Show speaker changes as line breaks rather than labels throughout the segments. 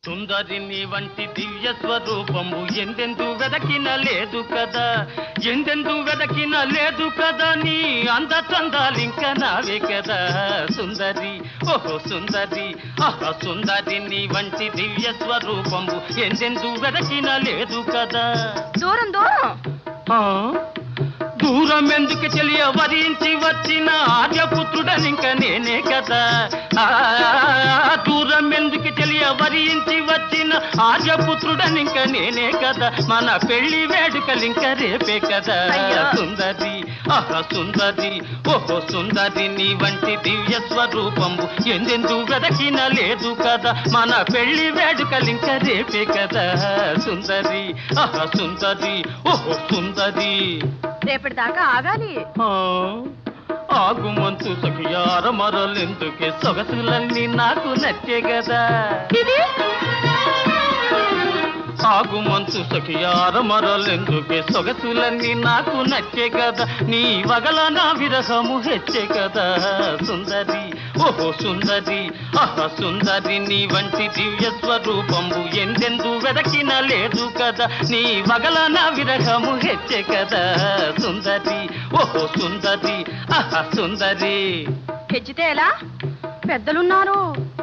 సుందరిని వంటి దివ్య స్వరూపము ఎందెందు వెదకిన లేదు కదా ఎందెందు వెదకిన లేదు కదా నీ అంద చందాలింక నావే కదా సుందరి ఓహో సుందరి ఆహా సుందరిని వంటి దివ్య స్వరూపము ఎందెందు వెదకిన లేదు కదా
దూరం దూరం
ఆ? దూరం ఎందుకు తెలియ వరించి వచ్చిన ఆర్యపుత్రుడనింక నేనే కదా ఆ, దూరం ఎందుకు తెలియ వరించి వచ్చిన ఆర్యపుత్రుడనింక నేనే కదా మన పెళ్లి వేడుకలింక రేపే కదా
అయ్యో.
సుందరి ఆహా సుందరి ఓహో సుందరి నీ వంటి దివ్య స్వరూపము ఎందెందు వెదకిన లేదు కదా మన పెళ్లి వేడుకలింక రేపే కదా సుందరి ఆహా సుందరి ఓహో సుందరి
రేపటి దాకా ఆగాలి
ఆ, ఆగుమంతు సఖియార మరలెందుకే సొగసులన్నీ నాకు నచ్చే కదా
ఇది
ఆగుమంతు సఖియార మరలెందుకే సొగసులన్నీ నాకు నచ్చే కదా నీ వగల నా విరహము హెచ్చే కదా సుందరి ఓహో సుందరి ఆహా సుందరి నీ వంటి దివ్య స్వరూపంబు ఎందెందు వెదకిన లేదు కదా నీ వగల నా విరహము హెచ్చే కదా సుందరి ఓహో సుందరి ఆహా సుందరి
హెచ్చితే ఎలా పెద్దలున్నారు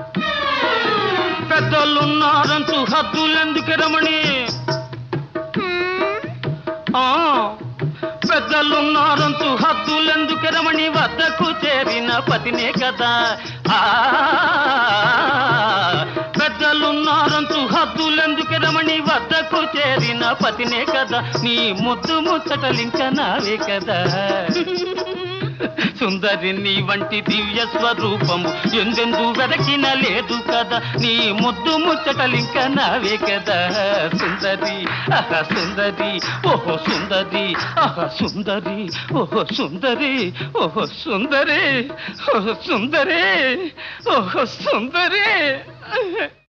పెద్దలున్నారంటూ హద్దులెందుకు రమణి
హ్మ్.
ఆ పెద్దలున్నారంటూ హద్దులెందుకు రమణి వద్దకు చేరిన పతినే కదా ఆ పెద్దలున్నారంటూ హద్దులెందుకు రమణి వద్దకు చేరిన పతినే కదా నీ ముద్దు ముచ్చటలింక నావే కదా సుందరి నీ వంటి దివ్య స్వరూపము ఎందెందు వెదకిన లేదు కదా నీ ముద్దు ముచ్చటలింక నావే కదా సుందరి ఆహా సుందరి ఓహో సుందరి ఆహా సుందరి ఓహో సుందరి ఓహో సుందరి ఓహో సుందరి ఓహో సుందరి